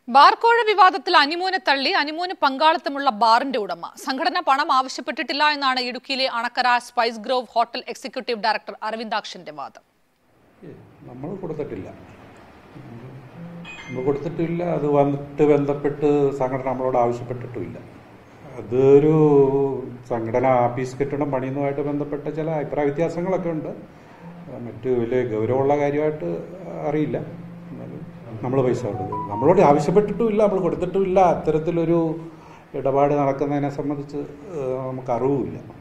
ബാർക്കോഴ വിവാദത്തിൽ അനിമോനെ തള്ളി അനിമോന് പങ്കാളിത്തമുള്ള ബാറിന്റെ ഉടമ സംഘടന പണം ആവശ്യപ്പെട്ടിട്ടില്ല എന്നാണ് ഇടുക്കിയിലെ Anakkara spice grove hotel executive director അരവിന്ദാക്ഷന്റെ വാദം നമ്മൾ കൊടുത്തിട്ടില്ല നമ്മൾ കൊടുത്തിട്ടില്ല അത് വന്നിട്ട് ബന്ധപ്പെട്ട് സംഘടന നമ്മളോട് ആവശ്യപ്പെട്ടിട്ടുമില്ല അതൊരു സംഘടന ആഫീസ് കെട്ടിടം പണിയുന്നതുമായിട്ട് ബന്ധപ്പെട്ട ചില അഭിപ്രായ വ്യത്യാസങ്ങളൊക്കെ ഉണ്ട് മറ്റ് വലിയ ഗൗരവമുള്ള കാര്യമായിട്ട് അറിയില്ല എന്നാലും നമ്മൾ പൈസ കൊടുക്കും നമ്മളോട് ആവശ്യപ്പെട്ടിട്ടുമില്ല നമ്മൾ കൊടുത്തിട്ടുമില്ല അത്തരത്തിലൊരു ഇടപാട് നടക്കുന്നതിനെ സംബന്ധിച്ച് ഏഹ്, നമുക്ക് അറിവുമില്ല